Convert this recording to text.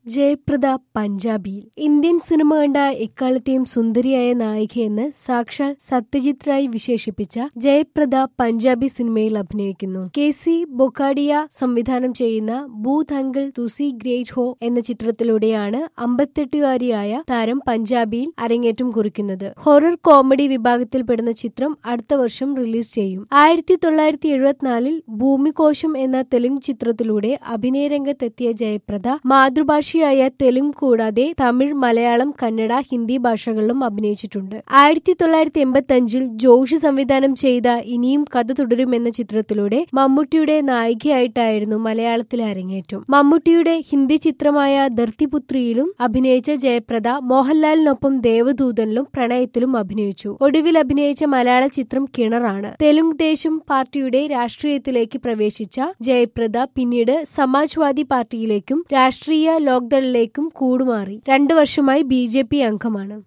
Jaya Prada പഞ്ചാബിയിൽ Indian cinema കണ്ട എക്കാലത്തെയും സുന്ദരിയായ നായികയെന്ന് സാക്ഷാൽ സത്യജിത് റായ് വിശേഷിപ്പിച്ച ജയപ്രദ പഞ്ചാബി സിനിമയിൽ അഭിനയിക്കുന്നു കെ സി ബൊക്കാഡിയ സംവിധാനം ചെയ്യുന്ന ബൂത്ത് അങ്കിൾ തുസി ഗ്രേറ്റ് ഹോ എന്ന ചിത്രത്തിലൂടെയാണ് അമ്പത്തെട്ടുകാരിയായ താരം പഞ്ചാബിയിൽ അരങ്ങേറ്റം കുറിക്കുന്നത് ഹൊറർ കോമഡി വിഭാഗത്തിൽപ്പെടുന്ന ചിത്രം അടുത്ത വർഷം റിലീസ് ചെയ്യും ആയിരത്തി തൊള്ളായിരത്തി എഴുപത്തിനാലിൽ ഭൂമികോശം എന്ന തെലുങ്ക് ചിത്രത്തിലൂടെ അഭിനയ രംഗത്തെത്തിയ ജയപ്രദ മാതൃഭാഷയായ തെലുങ്ക് കൂടാതെ തമിഴ് മലയാളം കന്നഡ ഹിന്ദി ഭാഷകളിലും അഭിനയിച്ചിട്ടുണ്ട് ആയിരത്തി തൊള്ളായിരത്തി എൺപത്തി അഞ്ചിൽ ജോഷി സംവിധാനം ചെയ്ത ഇനിയും കഥ തുടരും എന്ന ചിത്രത്തിലൂടെ മമ്മൂട്ടിയുടെ നായികയായിട്ടായിരുന്നു മലയാളത്തിലെ അരങ്ങേറ്റം മമ്മൂട്ടിയുടെ ഹിന്ദി ചിത്രമായ ധർത്തിപുത്രിയിലും അഭിനയിച്ച ജയപ്രദ മോഹൻലാലിനൊപ്പം ദേവദൂതനിലും പ്രണയത്തിലും അഭിനയിച്ചു ഒടുവിൽ അഭിനയിച്ച മലയാള ചിത്രം കിണറാണ് തെലുങ്ക് ദേശം പാർട്ടിയുടെ രാഷ്ട്രീയത്തിലേക്ക് പ്രവേശിച്ച ജയപ്രദ പിന്നീട് സമാജ്വാദി പാർട്ടിയിലേക്കും രാഷ്ട്രീയ ലോക്ദളിലേക്കും കൂടുമാറി രണ്ടു വർഷമായി ബി അംഗമാണ്